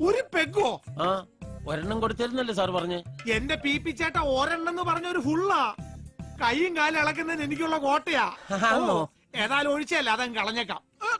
ഒരു പെഗോ ആ ഒരെണ്ണം കൊടുത്തിരുന്നല്ലേ സാർ പറഞ്ഞ് എന്റെ പി പി ചേട്ട ഒരെണ്ണെന്ന് പറഞ്ഞ ഒരു ഫുള്ളാ കൈയും കാലും ഇളക്കുന്നതിന് എനിക്കുള്ള കോട്ടയാ ആണോ? ഓ, ഏതായാലും ഒഴിച്ചല്ല അതങ്ങ് കളഞ്ഞേക്കാം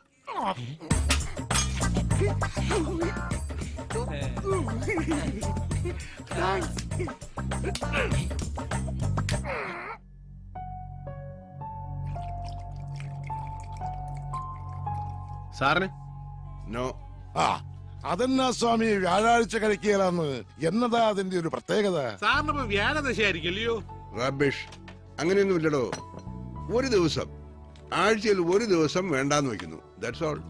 സാറിന് നോ ആ അതെന്നാ സ്വാമി വ്യാഴാഴ്ച കഴിക്കുകയാണെന്ന് എന്നതാ അതിന്റെ ഒരു പ്രത്യേകത സാറിനിപ്പോ വ്യാഴദശയായിരിക്കും അല്ലയോ റബിഷ് അങ്ങനെയൊന്നുമില്ലടോ ഒരു ദിവസം ആഴ്ചയിൽ ഒരു ദിവസം വേണ്ടാന്ന് വെക്കുന്നു ദാറ്റ്സ് ഓൾ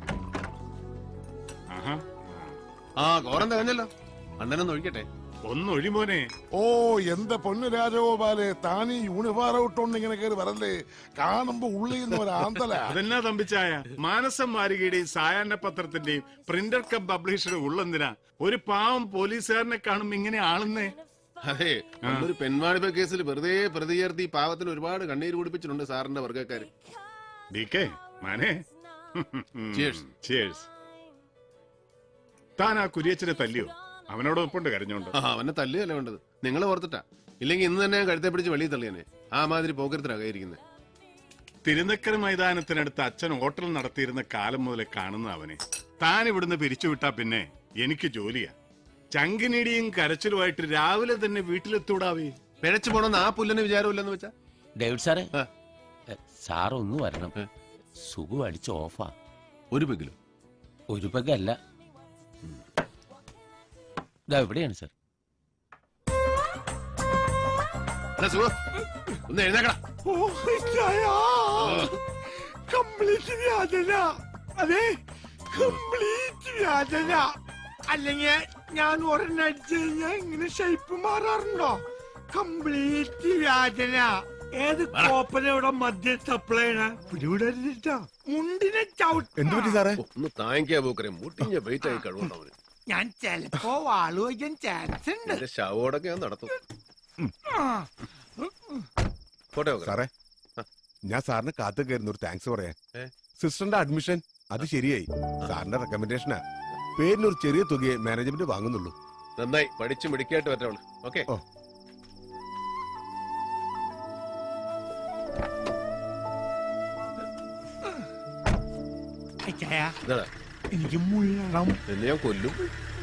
ആ കോറം തികഞ്ഞല്ലോ അണ്ണനൊന്ന് ഒഴിക്കട്ടെ ഒന്ന് ഒഴിമോനെ ഓ എന്റെ പൊന്നു രാജഗോപാലെ താനീ യൂണിഫോം ഇട്ടോണ്ട് ഇങ്ങനെ കയറി വരല്ലേ കാണുമ്പോ ഉള്ളിൽ നിന്ന് ഒരു ആന്തല അതെന്നാ തമ്പിച്ചായ മാനസം മാരികയുടെയും സായാഹ്ന പത്രത്തിന്റെയും പ്രിന്റർ കം പബ്ലിഷറുടെ ഉള്ളെന്തിനാ ഒരു പാവം പോലീസുകാരനെ കാണുമ്പോ ഇങ്ങനെ ആളുന്നേ അതെ ഒരു പെൺവാണിഭ കേസിൽ വെറുതെ പ്രതി ചേർത്ത് ഈ പാവത്തിന് ഒരുപാട് കണ്ണീര് കുടിപ്പിച്ചിട്ടുണ്ട് സാറിന്റെ വർഗ്ഗക്കാര് ഡി കെ മാനെ Cheers. Cheers. താൻ ആ കുരിയച്ചനെ തല്ലിയോ അവനോടൊപ്പുണ്ട് കരഞ്ഞോണ്ട് ആ അവനെ തല്ലുകയല്ല വേണ്ടത് നിങ്ങൾ ഓർത്തിട്ടാ ഇല്ലെങ്കിൽ ഇന്ന് തന്നെ ഞാൻ കഴുത്തെ പിടിച്ച് വെളിയിൽ തള്ളിയനെ ആ മാതിരി പോക്കരത്തിനാ കയറിയിരിക്കുന്നത് തിരുനക്കര മൈതാനത്തിനടുത്ത് അച്ഛൻ ഹോട്ടൽ നടത്തിയിരുന്ന കാലം മുതലേ കാണുന്ന അവനെ താൻ ഇവിടുന്ന് പിരിച്ചുവിട്ടാ പിന്നെ എനിക്ക് ജോലിയാ ചങ്കിനിടിയും കരച്ചിലുമായിട്ട് രാവിലെ തന്നെ വീട്ടിലെത്തൂടാവേ പിഴച്ചു പോണെന്ന് ആ പുല്ലന് വിചാരമില്ലെന്ന് വെച്ചാ ഡേവിഡ് സാറേ ആ. എ, സാർ ഒന്ന് വരണം ഏ? സുഖു അടിച്ച് ഓഫാ ഒരു പെങ്കിലും ഒരു പെഗല്ല ഇതാ എവിടെയാണ് സാർ ഒന്ന് എഴുന്നേക്കടാ കംപ്ലീറ്റ് വ്യാജന അതെ കംപ്ലീറ്റ് വ്യാജന അല്ലെങ്കിൽ ഞാൻ ഒരെണ്ണം അടിച്ചു കഴിഞ്ഞാൽ ഇങ്ങനെ ഷേപ്പ് മാറാറുണ്ടോ കംപ്ലീറ്റ് വ്യാജന ഏത് കോപ്പന ഇവിടെ മദ്യം സപ്ലൈ പിടിവിടരുതിട്ടോ മുണ്ടിനെ ചവിട്ടി സാറേ ഒന്ന് താങ്ങിക്കാ പോക്കറെ മുട്ടിഞ്ഞ വെയിറ്റ് ആയി കഴിവുണ്ട് അവന് ഞാൻ ചെലപ്പോ വാള് വയ്ക്കാൻ ചാൻസ് ഉണ്ട് എന്റെ ശവോടൊക്കെ ഞാൻ നടത്തും ആ. പോട്ടെ പോക്കറെ. സാറേ ഞാൻ സാറിന് കാത്തു കയറുന്ന ഒരു താങ്ക്സ് പറയാൻ ഏ? സിസ്റ്ററിന്റെ അഡ്മിഷൻ അത് ശരിയായി സാറിന്റെ റെക്കമെൻഡേഷനാ പേരിനൊരു ചെറിയ തുകയെ മാനേജ്മെന്റ് വാങ്ങുന്നുള്ളൂ നന്നായി പഠിച്ചു മിടിക്കായിട്ട് പറ്റവള് ഓക്കെ ഓ. അയ്യേ, ഇതാ എനിക്ക് മുള്ളണം എന്നെ ഞാൻ കൊല്ലും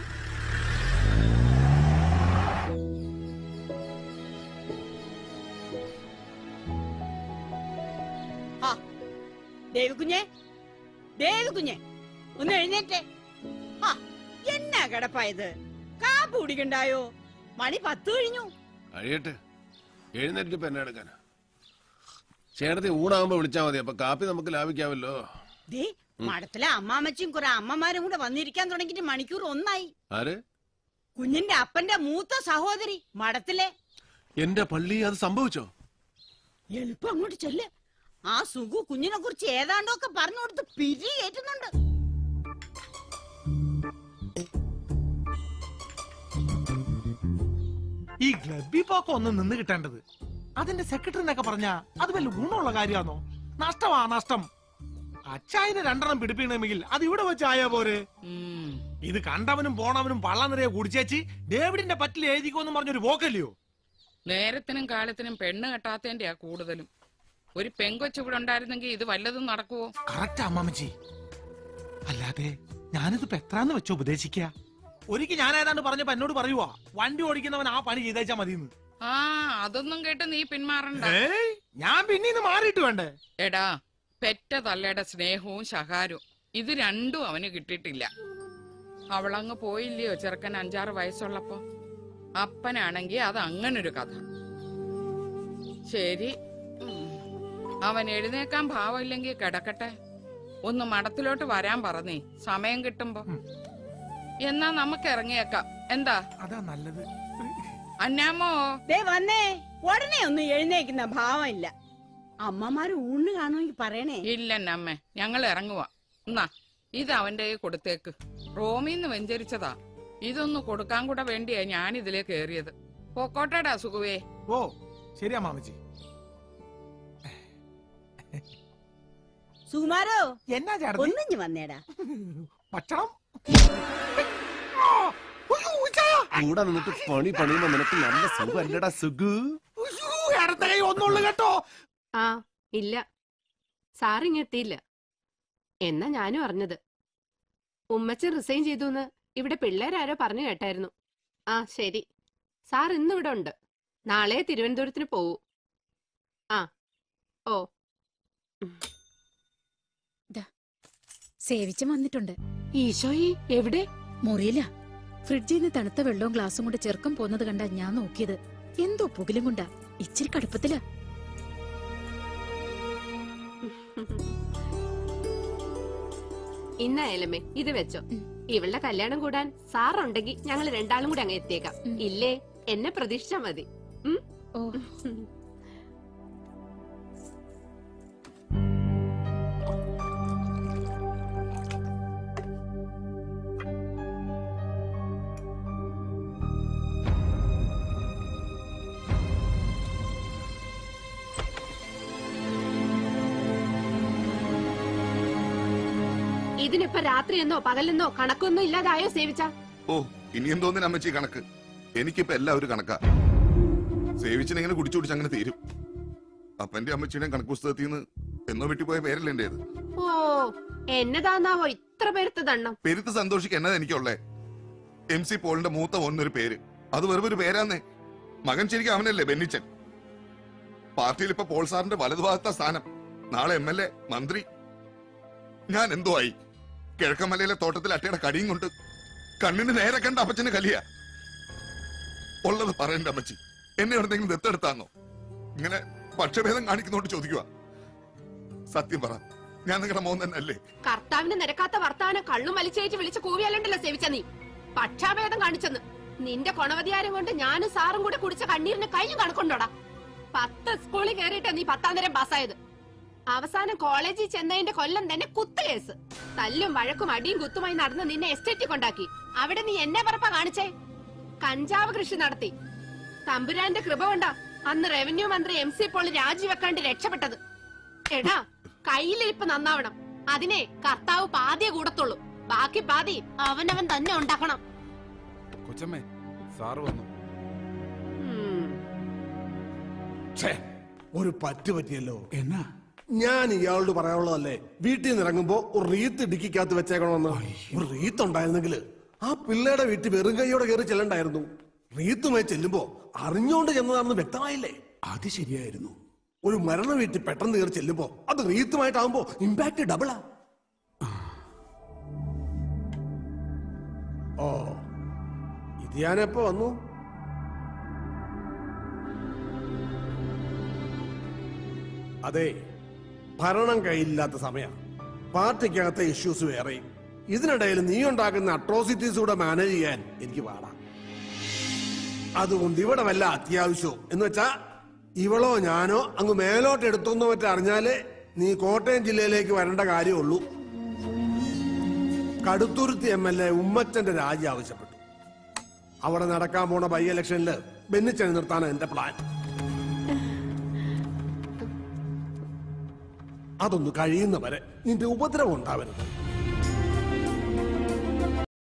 ദേവിക്കുഞ്ഞെ ദേവിക്കുഞ്ഞെ ഒന്ന് എഴുന്നേറ്റേ ആ എന്നാ കിടപ്പായത് കാപ്പ് കുടിക്കണ്ടായോ മണി പത്ത് കഴിഞ്ഞു കഴിയട്ടെ എഴുന്നേറ്റ് ഇപ്പൊ എന്നെ എടുക്കാനാ ചേട്ടത്തി ഊണാകുമ്പോ വിളിച്ചാ മതി അപ്പൊ കാപ്പി നമുക്ക് ലാഭിക്കാമല്ലോ ദേ മഠത്തിലെ അമ്മാമ്മച്ചും കുറെ അമ്മമാരും കൂടെ വന്നിരിക്കാൻ തുടങ്ങിയിട്ട് മണിക്കൂർ ഒന്നായി ആര് കുഞ്ഞിന്റെ അപ്പന്റെ മൂത്ത സഹോദരി മഠത്തിലെ എന്റെ പള്ളി അത് സംഭവിച്ചോ എളുപ്പം അങ്ങോട്ട് ചെല്ല് ആ സുഖു കുഞ്ഞിനെ കുറിച്ച് ഏതാണ്ടൊക്കെ പറഞ്ഞു കൊടുത്ത് പിരി കയറ്റുന്നുണ്ട് ഈ ഗ്ലബി പോക്ക ഒന്ന് നിന്ന് കിട്ടേണ്ടത് അതിന്റെ സെക്രട്ടറി എന്നൊക്കെ പറഞ്ഞ അത് വല്ല ഗുണമുള്ള കാര്യമാണോ നഷ്ടമാ നഷ്ടം അച്ചായന് രണ്ടെണ്ണം പിടിപ്പിക്കണമെങ്കിൽ അത് ഇവിടെ വെച്ചായ പോരെ ഇത് കണ്ടവനും പോണവനും പള്ള നിറയെ കുടിച്ചേച്ച് ഡേവിഡിന്റെ പറ്റിൽ എഴുതിക്കോന്നും പറഞ്ഞൊരു പോക്കല്ലയോ നേരത്തിനും കാലത്തിനും പെണ്ണ് കെട്ടാത്തതിന്റെയാ കൂടുതലും ഒരു പെങ്കൊച്ചു ഇവിടെ ഉണ്ടായിരുന്നെങ്കിൽ ഇത് വല്ലതും നടക്കുവോ കറക്റ്റ് അമ്മാമച്ചി അല്ലാതെ ഞാനിത് എത്രാന്ന് വെച്ചോ ഉപദേശിക്ക ഒരിക്കൽ ഞാൻ ഏതാണ്ട് പറഞ്ഞപ്പോ എന്നോട് പറയുവാ വണ്ടി ഓടിക്കുന്നവൻ ആ പണി ചെയ്തേച്ചാ മതിയെന്ന് ആ അതൊന്നും കേട്ട് നീ പിന്മാറണ്ട ഏയ് ഞാൻ പിന്നെ ഇത് മാറിയിട്ട് വേണ്ടേ എടാ പെറ്റ തള്ളയുടെ സ്നേഹവും ശകാരവും ഇത് രണ്ടും അവന് കിട്ടിയിട്ടില്ല അവളങ്ങ് പോയില്ലയോ ചെറുക്കൻ അഞ്ചാറ് വയസ്സുള്ളപ്പോ അപ്പനാണെങ്കി അത് അങ്ങനൊരു കഥ ശരി ഉം. അവൻ എഴുന്നേക്കാൻ ഭാവമില്ലെങ്കിൽ കിടക്കട്ടെ ഒന്ന് മഠത്തിലോട്ട് വരാൻ പറഞ്ഞേ സമയം കിട്ടുമ്പോ എന്നാ നമുക്ക് ഇറങ്ങിയേക്കാം എന്താ അതാ നല്ലത് അന്നാമോ ദേ വന്നേ ഉടനെ ഒന്നും എഴുന്നേക്കുന്ന ഭാവമില്ല അമ്മമാര് ഊണ് കാണുമെങ്കിൽ പറയണേ ഇല്ലെന്നമ്മേ ഞങ്ങൾ ഇറങ്ങുക എന്നാ ഇത് അവന്റെ കയ്യിൽ കൊടുത്തേക്ക് റോമിന്ന് വെഞ്ചരിച്ചതാ ഇതൊന്ന് കൊടുക്കാൻ കൂടെ വേണ്ടിയാ ഞാൻ ഇതിലേ കേറിയത് പൊക്കോട്ടേടാ സുഖുവേ ഓ ശരി അമ്മാമച്ചി സുകുമാരോ എന്നാ ചേട്ടത്തി ഒന്നിഞ്ഞു വന്നേടാ ഭക്ഷണം ആ, കൂടെ നിന്നിട്ട് പണി പണിയുമ്പോ നിനക്ക് നല്ല സുഖമല്ലടാ സുഖു ഉയ്യോ, ഇടത്തെ കൈ ഒന്നുള്ളു കേട്ടോ ആ ഇല്ല സാറിങ്ങെത്തിയില്ല എന്നാ ഞാനും അറിഞ്ഞത് ഉമ്മച്ചൻ റിസൈൻ ചെയ്തു എന്ന് ഇവിടെ പിള്ളേരാരോ പറഞ്ഞു കേട്ടായിരുന്നു ആ ശരി സാർ ഇന്നിവിടെ ഉണ്ട് നാളെ തിരുവനന്തപുരത്തിന് പോവൂ ആ ഓ സേവിച്ചും വന്നിട്ടുണ്ട് ഈശോയി എവിടെ മുറിയില്ല ഫ്രിഡ്ജിൽ നിന്ന് തണുത്ത വെള്ളവും ഗ്ലാസും കൊണ്ട് ചെറുക്കം പോകുന്നത് കണ്ടാ ഞാൻ നോക്കിയത് എന്തോ പുകിലും കൊണ്ടാ ഇച്ചിരി കടുപ്പത്തിലാ ഇന്നായാലമ്മേ ഇത് വെച്ചോ ഇവളുടെ കല്യാണം കൂടാൻ സാറുണ്ടെങ്കിൽ ഞങ്ങൾ രണ്ടാളും കൂടി അങ്ങ് എത്തിയേക്കാം ഇല്ലേ എന്നെ പ്രതീക്ഷിച്ചാ മതി ഉം? ഓ ഇതിനിപ്പോ രാത്രിയെന്നോ പകലെന്നോ കണക്കൊന്നും ഇല്ലാതായോ സേവിച്ച ഓ ഇനി എന്തോന്നിന് അമ്മച്ചി കണക്ക് എനിക്കിപ്പോ എല്ലാം ഒരു കണക്കാ സേവിച്ചിനെങ്ങനെ കുടിച്ചു കുടിച്ച് അങ്ങനെ തീരും അപ്പന്റെ അമ്മച്ചിയുടെയും കണക്ക് പുസ്തകത്തിൽ നിന്ന് എന്നോ വെട്ടിപ്പോയ പേരല്ലേ എന്റേത് ഓ എന്നതാന്നാവോ ഇത്ര പേരുത്ത ദണ്ണം പെരുത്ത് സന്തോഷിക്ക് എന്നതാ എനിക്കുള്ളേ എം സി പോളിന്റെ മൂത്ത ഒന്നൊരു പേര് അത് വെറും ഒരു പേരാന്നേ മകൻ ശരിക്കും അവനല്ലേ ബെന്നിച്ചൻ പാർട്ടിയിൽ ഇപ്പൊ പോൾ സാറിന്റെ വലതുഭാഗത്ത സ്ഥാനം നാളെ എം എൽ എ മന്ത്രി ഞാൻ എന്തോ ആയി കിഴക്കമലയിലെ തോട്ടത്തിൽ അട്ടയുടെ കടിയും കൊണ്ട് കണ്ണിന് നേരെ കണ്ട അപ്പച്ചന് കലിയ ഉള്ളത് പറയണ്ട അമ്മച്ചി എന്നെ എവിടെന്നെങ്കിലും ദത്തെടുത്താന്നോ ഇങ്ങനെ പക്ഷഭേദം കാണിക്കുന്നോണ്ട് ചോദിക്കുക സത്യം പറ ഞാൻ നിങ്ങളുടെ മോൻ തന്നെ അല്ലേ കർത്താവിന് നിരക്കാത്ത വർത്താനം കള്ളും വലിച്ചേറ്റ് വിളിച്ച് കൂവിയല്ലണ്ടല്ലോ സേവിച്ച നീ പക്ഷാഭേദം കാണിച്ചെന്ന് നിന്റെ കൊണവധികാരം കൊണ്ട് ഞാനും സാറും കൂടെ കുടിച്ച കണ്ണീരിന് കഴിഞ്ഞു കണക്കുണ്ടോടാ പത്ത് സ്കൂളിൽ കയറിയിട്ടാ നീ പത്താം തരം പാസ്സായത് അവസാനം കോളേജിൽ ചെന്നതിന്റെ കൊല്ലം തന്നെ കുത്ത് കേസ് തല്ലും വഴക്കും അടിയും കുത്തുമായി നടന്ന് നിന്നെ എസ്റ്റേറ്റിൽ കൊണ്ടാക്കി അവിടെ നീ എന്നെ പറപ്പ കാണിച്ചേ കഞ്ചാവ് കൃഷി നടത്തി തമ്പുരാന്റെ കൃപ കൊണ്ടാ അന്ന് റവന്യൂ മന്ത്രി എം സി പോൾ രാജിവെക്കാണ്ട് രക്ഷപ്പെട്ടത് എടാ കയ്യിലിരിപ്പ് നന്നാവണം അതിനെ കർത്താവ് പാതിയെ കൂടത്തുള്ളൂ ബാക്കി പാതി അവനവൻ തന്നെ ഉണ്ടാക്കണം കൊച്ചമ്മേ സാറ് വന്നു ഒരു പറ്റ് പറ്റിയല്ലോ എന്നാ ഞാൻ ഇയാളോട് പറയാനുള്ളതല്ലേ വീട്ടിൽ നിന്ന് ഇറങ്ങുമ്പോ ഒരു റീത്ത് ഇടുക്കിക്കകത്ത് വെച്ചേക്കണമെന്ന് ഒരു റീത്ത് ഉണ്ടായിരുന്നെങ്കിൽ ആ പിള്ളേരുടെ വീട്ടിൽ വെറും കൈയോടെ കയറി ചെല്ലണ്ടായിരുന്നു റീത്തുമായി ചെല്ലുമ്പോ അറിഞ്ഞുകൊണ്ട് ചെന്നതാണെന്ന് വ്യക്തമായില്ലേ അത് ശരിയായിരുന്നു ഒരു മരണ വീട്ടിൽ പെട്ടെന്ന് കയറി ചെല്ലുമ്പോ അത് റീത്തുമായിട്ടാവുമ്പോ ഇമ്പാക്ട് ഡബിളാ ഓ ഇത് ഞാനെപ്പോ വന്നു അതെ ഭരണം കയ്യിലില്ലാത്ത സമയം പാർട്ടിക്കകത്തെ ഇഷ്യൂസ് വേറെ ഇതിനിടയിൽ നീ ഉണ്ടാക്കുന്ന അട്രോസിറ്റീസ് കൂടെ മാനേജ് ചെയ്യാൻ എനിക്ക് പാടാം അതുകൊണ്ട് ഇവിടെ വല്ല അത്യാവശ്യമോ എന്ന് വെച്ചാ ഇവളോ ഞാനോ അങ്ങ് മേലോട്ട് എടുത്തൊന്നോ മറ്റോ അറിഞ്ഞാലേ നീ കോട്ടയം ജില്ലയിലേക്ക് വരേണ്ട കാര്യമുള്ളൂ കടുത്തുരുത്തി എം എൽ എ ഉമ്മച്ചന്റെ രാജി ആവശ്യപ്പെട്ടു അവിടെ നടക്കാൻ പോണ ബൈ ഇലക്ഷനിൽ ബെന്നിച്ചനെ നിർത്താനാണ് എന്റെ പ്ലാൻ അതൊന്ന് കഴിയുന്നവരെ നിന്റെ ഉപദ്രവം ഉണ്ടാവരുത്